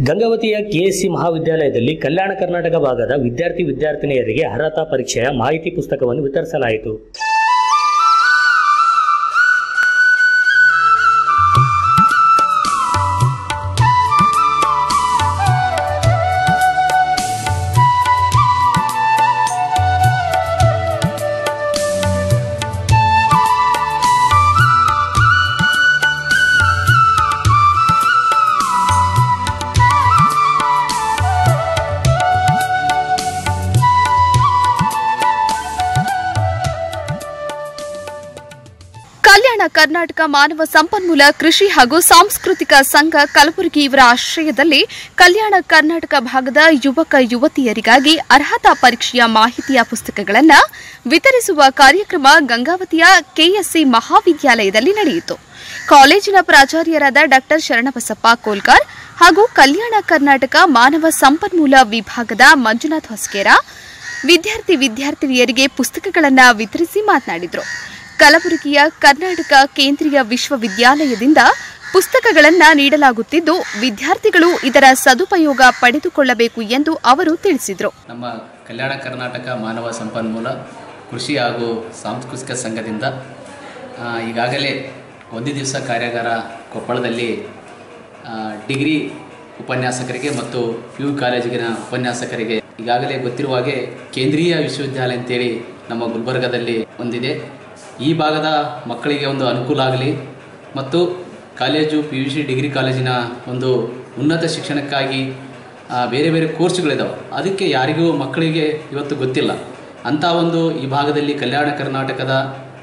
ಗಂಗಾವತಿಯ KSC ಮಹಾವಿದ್ಯಾಲಯದಲ್ಲಿ ಕಲ್ಯಾಣ ಕರ್ನಾಟಕ ಭಾಗದ ವಿದ್ಯಾರ್ಥಿ ವಿದ್ಯಾರ್ಥಿನಿಯರಿಗೆ ಅರ್ಹತಾ ಪರೀಕ್ಷೆಯ ಮಾಹಿತಿ ಪುಸ್ತಕವನ್ನು ವಿತರಿಸಲಾಯಿತು ಕಲ್ಯಾಣ ಕರ್ನಾಟಕ ಮಾನವ ಸಂಪನ್ಮೂಲ ಕೃಷಿ ಹಾಗೂ ಸಾಂಸ್ಕೃತಿಕ ಸಂಘ ಕಲಬುರಗಿ ಇವರ ಆಶ್ರಯದಲ್ಲಿ ಕಲ್ಯಾಣ ಕರ್ನಾಟಕ ಭಾಗದ ಯುವಕ ಯುವತಿಯರಿಗಾಗಿ ಅರ್ಹತಾ ಪರೀಕ್ಷೆಯ ಮಾಹಿತಿಯ ಪುಸ್ತಕಗಳನ್ನು ವಿತರಿಸುವ ಕಾರ್ಯಕ್ರಮ ಗಂಗಾವತಿಯ ಕೆಎಸ್ಸಿ ಮಹಾವಿದ್ಯಾಲಯದಲ್ಲಿ ನಡೆಯಿತು ಕಾಲೇಜಿನ ಪ್ರಾಚಾರ್ಯರಾದ ಡಾಕ್ಟರ್ ಶರಣಬಸಪ್ಪ ಕೋಲ್ಕರ್ ಹಾಗೂ ಕಲ್ಯಾಣ ಕರ್ನಾಟಕ ಮಾನವ ಸಂಪನ್ಮೂಲ ವಿಭಾಗದ ಮಂಜುನಾಥ್ ಹೊಸಕೇರ ವಿದ್ಯಾರ್ಥಿ ವಿದ್ಯಾರ್ಥಿನಿಯರಿಗೆ ಪುಸ್ತಕಗಳನ್ನು ವಿತರಿಸಿ ಮಾತನಾಡಿದರು ಕಲಬುರಗಿಯ ಕರ್ನಾಟಕ ಕೇಂದ್ರೀಯ ವಿಶ್ವವಿದ್ಯಾಲಯದಿಂದ ಪುಸ್ತಕಗಳನ್ನು ನೀಡಲಾಗುತ್ತಿದ್ದು ವಿದ್ಯಾರ್ಥಿಗಳು ಇದರ ಸದುಪಯೋಗ ಪಡೆದುಕೊಳ್ಳಬೇಕು ಎಂದು ಅವರು ತಿಳಿಸಿದರು ನಮ್ಮ ಕಲ್ಯಾಣ ಕರ್ನಾಟಕ ಮಾನವ ಸಂಪನ್ಮೂಲ ಕೃಷಿ ಹಾಗೂ ಸಾಂಸ್ಕೃತಿಕ ಸಂಘದಿಂದ ಆ, ಈಗಾಗಲೇ ಒಂದು ದಿವಸ ಕಾರ್ಯಾಗಾರ ಕೊಪ್ಪಳದಲ್ಲಿ ಆ, ಡಿಗ್ರಿ ಉಪನ್ಯಾಸಕರಿಗೆ ಮತ್ತು ಪಿ ಯು ಕಾಲೇಜಿನ ಉಪನ್ಯಾಸಕರಿಗೆ ಈಗಾಗಲೇ ಗೊತ್ತಿರುವ ಹಾಗೆ ಕೇಂದ್ರೀಯ ವಿಶ್ವವಿದ್ಯಾಲಯ ಅಂತೇಳಿ ನಮ್ಮ ಗುಲ್ಬರ್ಗದಲ್ಲಿ ಒಂದಿದೆ ಈ ಭಾಗದ ಮಕ್ಕಳಿಗೆ ಒಂದು ಅನುಕೂಲ ಆಗಲಿ ಮತ್ತು college P U C degree ಕಾಲೇಜಿನ ಒಂದು ಉನ್ನತ ಶಿಕ್ಷಣಕ್ಕಾಗಿ ಆ, ಬೇರೆ ಬೇರೆ ಕೋರ್ಸ್ಗಳಿದ್ದಾವೆ ಅದಕ್ಕೆ ಯಾರಿಗೂ ಮಕ್ಕಳಿಗೆ ಇವತ್ತು ಗೊತ್ತಿಲ್ಲ ಅಂಥ ಒಂದು ಈ ಭಾಗದಲ್ಲಿ ಕಲ್ಯಾಣ ಕರ್ನಾಟಕದ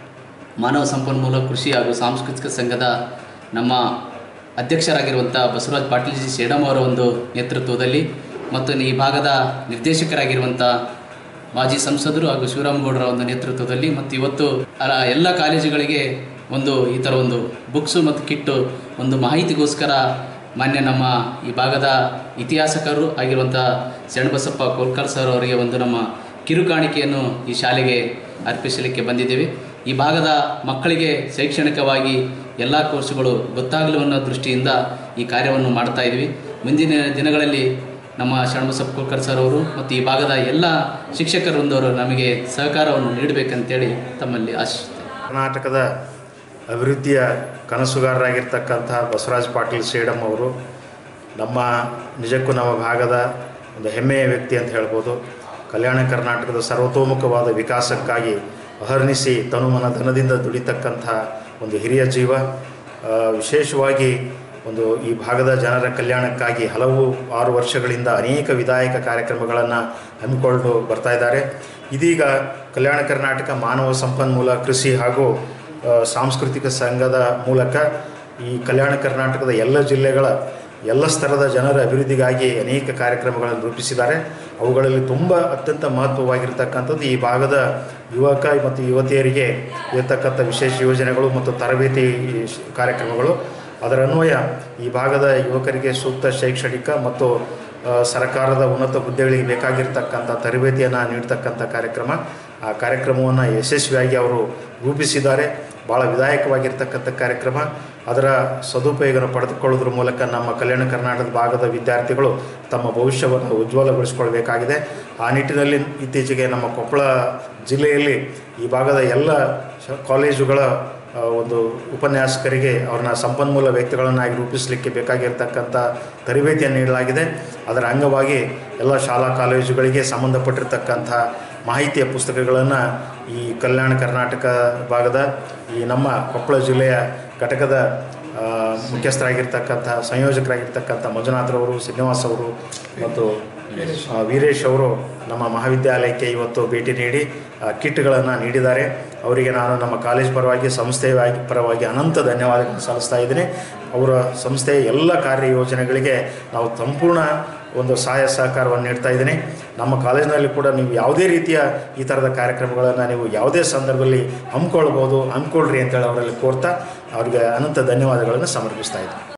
ಮಾನವ ಸಂಪನ್ಮೂಲ ಕೃಷಿ ಹಾಗೂ ಸಾಂಸ್ಕೃತಿಕ ಸಂಘದ ನಮ್ಮ ಅಧ್ಯಕ್ಷರಾಗಿರುವಂಥ ಬಸವರಾಜ್ ಪಾಟೀಲ್ ಜಿ ಸೇಡಮ್ ಅವರ ಒಂದು ನೇತೃತ್ವದಲ್ಲಿ ಮತ್ತು ಈ ಭಾಗದ ನಿರ್ದೇಶಕರಾಗಿರುವಂಥ ಮಾಜಿ ಸಂಸದರು ಹಾಗೂ ಶಿವರಾಮಗೌಡರ ಒಂದು ನೇತೃತ್ವದಲ್ಲಿ ಮತ್ತು ಇವತ್ತು ಅಲ್ಲ ಎಲ್ಲ ಕಾಲೇಜುಗಳಿಗೆ ಒಂದು ಈ ಥರ ಒಂದು ಬುಕ್ಸು ಮತ್ತು ಕಿಟ್ಟು ಒಂದು ಮಾಹಿತಿಗೋಸ್ಕರ ಮಾನ್ಯ ನಮ್ಮ ಈ ಭಾಗದ ಇತಿಹಾಸಕರು ಆಗಿರುವಂಥ ಶರಣಬಸಪ್ಪ ಕೋಲ್ಕರ್ ಸರ್ ಅವರಿಗೆ ಒಂದು ನಮ್ಮ ಕಿರುಕಾಣಿಕೆಯನ್ನು ಈ ಶಾಲೆಗೆ ಅರ್ಪಿಸಲಿಕ್ಕೆ ಬಂದಿದ್ದೇವೆ ಈ ಭಾಗದ ಮಕ್ಕಳಿಗೆ ಶೈಕ್ಷಣಿಕವಾಗಿ ಎಲ್ಲ ಕೋರ್ಸುಗಳು ಗೊತ್ತಾಗಲು ಅನ್ನೋ ದೃಷ್ಟಿಯಿಂದ ಈ ಕಾರ್ಯವನ್ನು ಮಾಡ್ತಾ ಇದ್ವಿ ಮುಂದಿನ ದಿನಗಳಲ್ಲಿ ನಮ್ಮ ಶರಣಬಸಪ್ಪ ಕೋಲ್ಕರ್ ಸರ್ ಅವರು ಮತ್ತು ಈ ಭಾಗದ ಎಲ್ಲ ಶಿಕ್ಷಕರೊಂದವರು ನಮಗೆ ಸಹಕಾರವನ್ನು ನೀಡಬೇಕಂತೇಳಿ ತಮ್ಮಲ್ಲಿ ಆಶಿಸ್ತೇನೆ ಕರ್ನಾಟಕದ ಅಭಿವೃದ್ಧಿಯ ಕನಸುಗಾರರಾಗಿರ್ತಕ್ಕಂಥ ಬಸವರಾಜ ಪಾಟೀಲ್ ಸೇಡಮ್ ಅವರು ನಮ್ಮ ನಿಜಕ್ಕೂ ನಮ್ಮ ಭಾಗದ ಒಂದು ಹೆಮ್ಮೆಯ ವ್ಯಕ್ತಿ ಅಂತ ಹೇಳ್ಬೋದು ಕಲ್ಯಾಣ ಕರ್ನಾಟಕದ ಸರ್ವತೋಮುಖವಾದ ವಿಕಾಸಕ್ಕಾಗಿ ಅಹರ್ನಿಸಿ ತನುಮನ ಧನದಿಂದ ದುಡಿತಕ್ಕಂಥ ಒಂದು ಹಿರಿಯ ಜೀವ ಆ, ವಿಶೇಷವಾಗಿ ಒಂದು ಈ ಭಾಗದ ಜನರ ಕಲ್ಯಾಣಕ್ಕಾಗಿ ಹಲವು ಆರು ವರ್ಷಗಳಿಂದ ಅನೇಕ ವಿಧಾಯಕ ಕಾರ್ಯಕ್ರಮಗಳನ್ನು ಹಮ್ಮಿಕೊಂಡು ಬರ್ತಾ ಇದ್ದಾರೆ ಇದೀಗ ಕಲ್ಯಾಣ ಕರ್ನಾಟಕ ಮಾನವ ಸಂಪನ್ಮೂಲ ಕೃಷಿ ಹಾಗೂ ಆ, ಸಾಂಸ್ಕೃತಿಕ ಸಂಘದ ಮೂಲಕ ಈ ಕಲ್ಯಾಣ ಕರ್ನಾಟಕದ ಎಲ್ಲ ಜಿಲ್ಲೆಗಳ ಎಲ್ಲ ಸ್ತರದ ಜನರ ಅಭಿವೃದ್ಧಿಗಾಗಿ ಅನೇಕ ಕಾರ್ಯಕ್ರಮಗಳನ್ನು ರೂಪಿಸಿದ್ದಾರೆ ಅವುಗಳಲ್ಲಿ ತುಂಬ ಅತ್ಯಂತ ಮಹತ್ವವಾಗಿರ್ತಕ್ಕಂಥದ್ದು ಈ ಭಾಗದ ಯುವಕ ಮತ್ತು ಯುವತಿಯರಿಗೆ ಇರತಕ್ಕಂಥ ವಿಶೇಷ ಯೋಜನೆಗಳು ಮತ್ತು ತರಬೇತಿ ಶ್- ಕಾರ್ಯಕ್ರಮಗಳು ಅದರ ಅನ್ವಯ ಈ ಭಾಗದ ಯುವಕರಿಗೆ ಸೂಕ್ತ ಶೈಕ್ಷಣಿಕ ಮತ್ತು ಆ, ಸರ್ಕಾರದ ಉನ್ನತ ಹುದ್ದೆಗಳಿಗೆ ಬೇಕಾಗಿರ್ತಕ್ಕಂಥ ತರಬೇತಿಯನ್ನು ನೀಡ್ತಕ್ಕಂಥ ಕಾರ್ಯಕ್ರಮ ಆ ಕಾರ್ಯಕ್ರಮವನ್ನು ಯಶಸ್ವಿಯಾಗಿ ಅವರು ರೂಪಿಸಿದ್ದಾರೆ ಭಾಳ ವಿಧಾಯಕವಾಗಿರ್ತಕ್ಕಂಥ ಕಾರ್ಯಕ್ರಮ ಅದರ ಸದುಪಯೋಗನ ಪಡೆದುಕೊಳ್ಳೋದ್ರ ಮೂಲಕ ನಮ್ಮ ಕಲ್ಯಾಣ ಕರ್ನಾಟಕದ ಭಾಗದ ವಿದ್ಯಾರ್ಥಿಗಳು ತಮ್ಮ ಭವಿಷ್ಯವನ್ನು ಉಜ್ವಲಗೊಳಿಸಿಕೊಳ್ಬೇಕಾಗಿದೆ ಆ ನಿಟ್ಟಿನಲ್ಲಿ ಇತ್ತೀಚೆಗೆ ನಮ್ಮ ಕೊಪ್ಪಳ ಜಿಲ್ಲೆಯಲ್ಲಿ ಈ ಭಾಗದ ಎಲ್ಲ ಶ- ಕಾಲೇಜುಗಳ ಆ, ಒಂದು ಉಪನ್ಯಾಸಕರಿಗೆ ಅವ್ರನ್ನ ಸಂಪನ್ಮೂಲ ವ್ಯಕ್ತಿಗಳನ್ನಾಗಿ ರೂಪಿಸಲಿಕ್ಕೆ ಬೇಕಾಗಿರ್ತಕ್ಕಂಥ ತರಬೇತಿಯನ್ನು ನೀಡಲಾಗಿದೆ ಅದರ ಅಂಗವಾಗಿ ಎಲ್ಲ ಶಾಲಾ ಕಾಲೇಜುಗಳಿಗೆ ಸಂಬಂಧಪಟ್ಟಿರ್ತಕ್ಕಂಥ ಮಾಹಿತಿಯ ಪುಸ್ತಕಗಳನ್ನು ಈ ಕಲ್ಯಾಣ ಕರ್ನಾಟಕ ಭಾಗದ ಈ ನಮ್ಮ ಕೊಪ್ಪಳ ಜಿಲ್ಲೆಯ ಘಟಕದ ಆ, ಮುಖ್ಯಸ್ಥರಾಗಿರ್ತಕ್ಕಂಥ ಸಂಯೋಜಕರಾಗಿರ್ತಕ್ಕಂಥ ಮಂಜುನಾಥ್ರವರು ಶ್ರೀನಿವಾಸ್ ಅವರು ಮತ್ತು ಆ, ವೀರೇಶ್ ಅವರು ನಮ್ಮ ಮಹಾವಿದ್ಯಾಲಯಕ್ಕೆ ಇವತ್ತು ಭೇಟಿ ನೀಡಿ ಆ, ಕಿಟ್ಗಳನ್ನು ನೀಡಿದ್ದಾರೆ ಅವರಿಗೆ ನಾನು ನಮ್ಮ ಕಾಲೇಜ್ ಪರವಾಗಿ ಸಂಸ್ಥೆಯ ವಾಗಿ- ಪರವಾಗಿ ಅನಂತ ಧನ್ಯವಾದಗಳನ್ನು ಸಲ್ಲಿಸ್ತಾ ಇದ್ದೀನಿ ಅವರ ಸಂಸ್ಥೆಯ ಎಲ್ಲ ಕಾರ್ಯಯೋಜನೆಗಳಿಗೆ ನಾವು ಸಂಪೂರ್ಣ ಒಂದು ಸಹಾಯ ಸಹಕಾರವನ್ನು ನೀಡ್ತಾ ಇದ್ದೀನಿ ನಮ್ಮ ಕಾಲೇಜಿನಲ್ಲಿ ಕೂಡ ನೀವು ಯಾವುದೇ ರೀತಿಯ ಈ ಥರದ ಕಾರ್ಯಕ್ರಮಗಳನ್ನು ನೀವು ಯಾವುದೇ ಸಂದರ್ಭದಲ್ಲಿ ಹಮ್ಮಿಕೊಳ್ಬೋದು ಹಮ್ಮಿಕೊಳ್ರಿ ಅಂತೇಳಿ ಅವರಲ್ಲಿ ಕೋರ್ತಾ ಅವರಿಗೆ ಅನಂತ ಧನ್ಯವಾದಗಳನ್ನು ಸಮರ್ಪಿಸ್ತಾ ಇದ್ದೀನಿ